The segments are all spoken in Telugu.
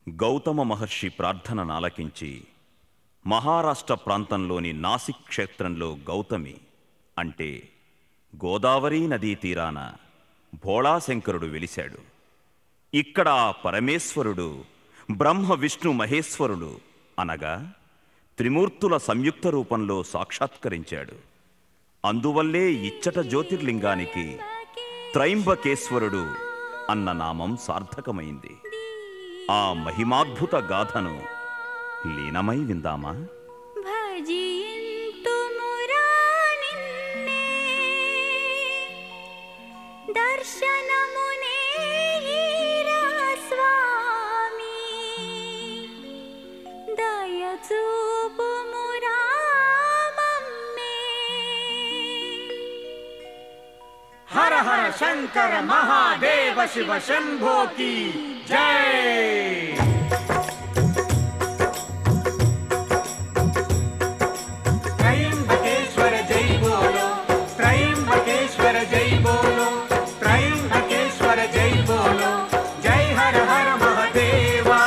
గౌతమ మహర్షి ప్రార్థనను ఆలకించి మహారాష్ట్ర ప్రాంతంలోని నాసిక్ క్షేత్రంలో గౌతమి అంటే గోదావరీ నదీ తీరాన భోళాశంకరుడు వెలిశాడు ఇక్కడ ఆ పరమేశ్వరుడు బ్రహ్మ విష్ణు మహేశ్వరుడు అనగా త్రిమూర్తుల సంయుక్త రూపంలో సాక్షాత్కరించాడు అందువల్లే ఇచ్చట జ్యోతిర్లింగానికి త్రైంబకేశ్వరుడు అన్న నామం సార్థకమైంది ఆ మహిమాద్భుత గాథను లీనమై విందామా భజింతు మురానిన్నే దర్శనమునే ఈరా స్వామి దయచూపు మురామమ్మే హర హర శంకర మహాదేవ శివ శంభో की जय త్రయంబకేశ్వర జై బోలో త్రయంబకేశ్వర జై బోలో త్రయంబకేశ్వర జై బోలో జై హర హర మహదేవా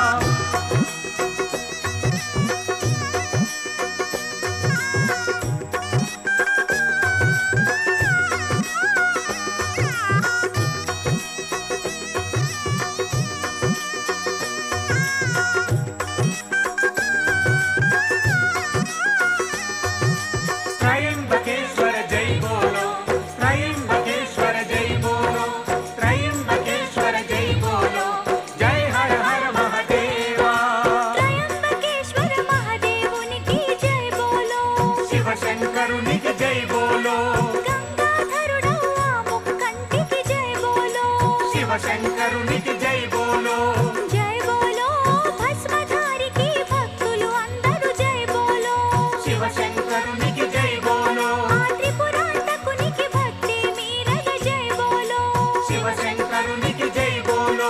త్రయంబకేశ్వర జై బోలో త్రయంబకేశ్వర జై బోలో త్రయంబకేశ్వర జై బోలో జై హర హర మహదేవా త్రయంబకేశ్వర మహాదేవునికి జై బోలో శివ శంకరునికి జై బోలో గంగాధరుడవు ఆ ముక్కంటికి జై బోలో శివ శంకరునికి జై బోలో జై బోలో భస్మధారికి భక్తులు అందరూ జై బోలో శివ శంకరునికి జై బోలో ఆ త్రిపురాంతకునికి భక్తి మీరగ జై బోలో శివ శంకరునికి జై బోలో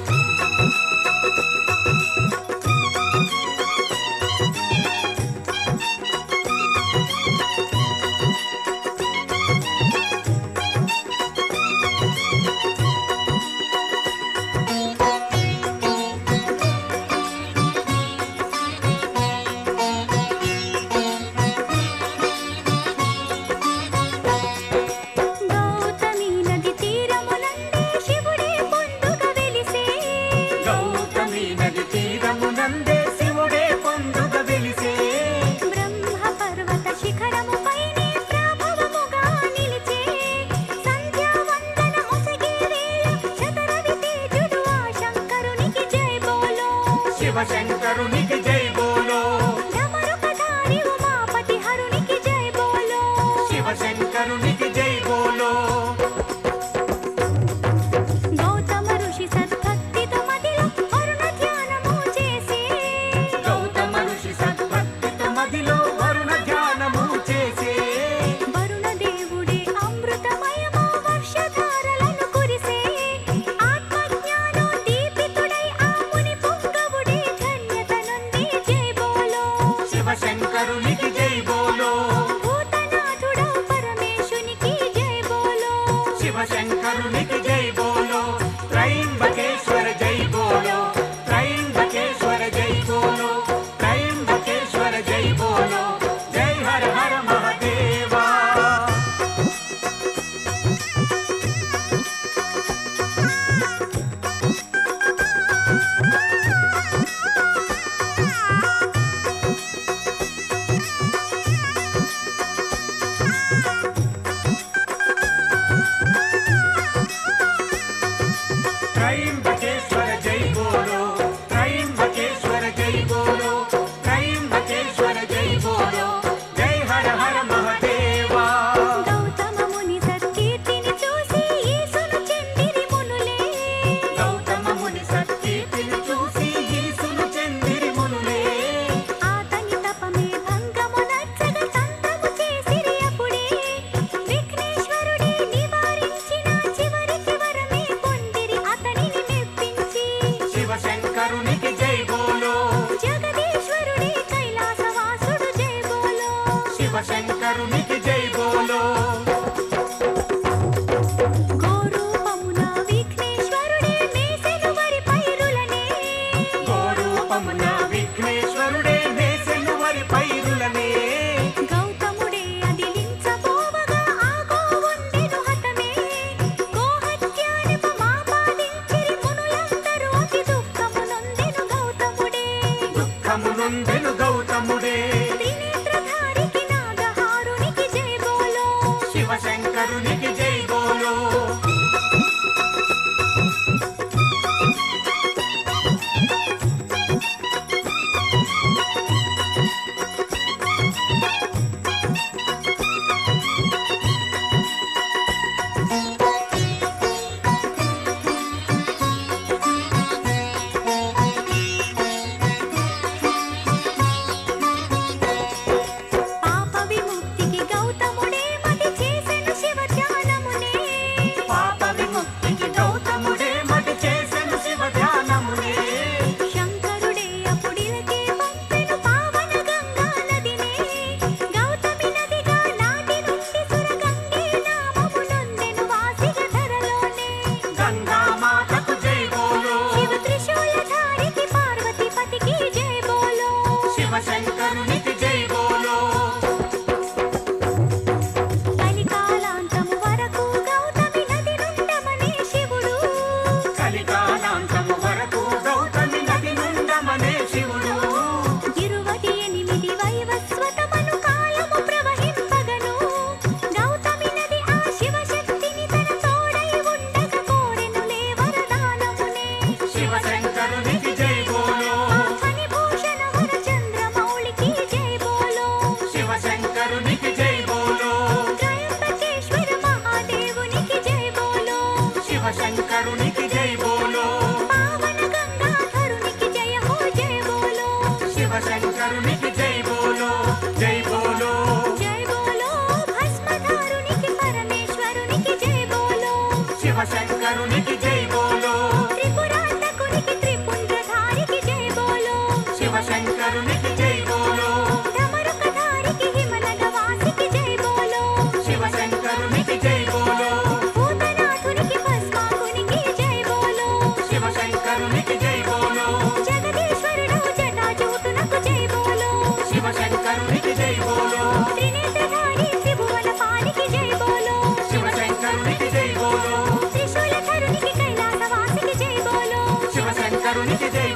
గౌతమి నది తీరమునందే శివుడే పొందుగ వెలిసే గౌతమి నది తీరమునందే శివుడే పొందుగ వెలిసే బ్రహ్మ పర్వత శిఖరముపైనే ప్రభవముగా నిలిచే సంధ్యావందన మొసగే వేళ శతరవి తేజుడు ఆ శంకరునికి జై బోలో శివ శంకరునికి జై బోలో డమరుకధారి ఉమాపతి హరునికి జై బోలో శివ శంకరునికి జై బోలో గౌతమ ఋషి సద్భక్తితో మదిలో అరుణ ధ్యానము చేసి గౌతమ ఋషి సద్భక్తితో మదిలో వరుణ ధ్యానము చేసే వరుణ దేవుడే అమృతమయమా వర్షధారలను కురిసే ఆత్మజ్ఞానం దీపితుడై ఆ ముని పుంగవుడే ధన్యత నుండి జై బోలో శివ శంకరునికి జై బోలో భూతనాథుడా పరమేశునికి జై బోలో శివ శంకరునికి జై బోలో త్రయంబకేశ్వర జై బోలో త్రయంబకేశ్వర జై బోలో త్రయంబకేశ్వర జై బోలో జై హర హర మహదేవా త్రయంబకేశ్వర జై బోలో త్రయంబకేశ్వర జై బోలో త్రయంబకేశ్వర జై బోలో జై హర హర మహదేవా గౌతమ ముని సత్కీర్తిని చూసి యేసును చెందిరి మునులే గౌతమ ముని సత్కీర్తిని చూసి ఈసును చెందిరి మునులే ఆతని తపమే భంగమునర్చగ సంతము చేసిరి అప్పుడే విఘ్నేశ్వరుడే నివారించిన చివరికి వరమే పొందిరి అతనిని మెప్పించి శివ శంకరునికి జై బోలో జగదీశ్వరుడే కైలాసవాసుడు జై బోలో శివ శంకరునికి జై బోలో గోరూపమున విఘ్నేశ్వరుడే మేసెను వరి పైరులనే శివశంకరునికి జై బోలో ఫణిభూషణ వర చంద్రమౌళికి జై బోలో శివశంకరునికి జై బోలో త్రయంబకేశ్వర మహాదేవునికి జై బోలో శివశంకరునికి జై బోలో పావన గంగాధరునికి జయ హో జయ బోలో శివశంకరునికి జై బోలో జై బోలో జై బోలో భస్మధారునికి పరమేశ్వరునికి జై బోలో శివశంకరునికి జై బోలో త్రిపురాంతకునికి త్రిపుండ్రధారికి జై బోలో శివశంకరునికి జై బోలో డమరుకధారికి హిమనగవాసికి జై బోలో శివశంకరునికి జై బోలో భూతనాథునికి భస్మాకునికి జై బోలో శివశంకరునికి జై బోలో జగదీశ్వరుడు జటాజూటునకు జై బోలో శివశంకరునికి జై బోలో త్రినేత్రధారి త్రిభువన పాలికి జై బోలో శివశంకరునికి జై బోలో త్రిశూలధరునికి కైలాసవాసికి జై బోలో శివశంకరునికి జై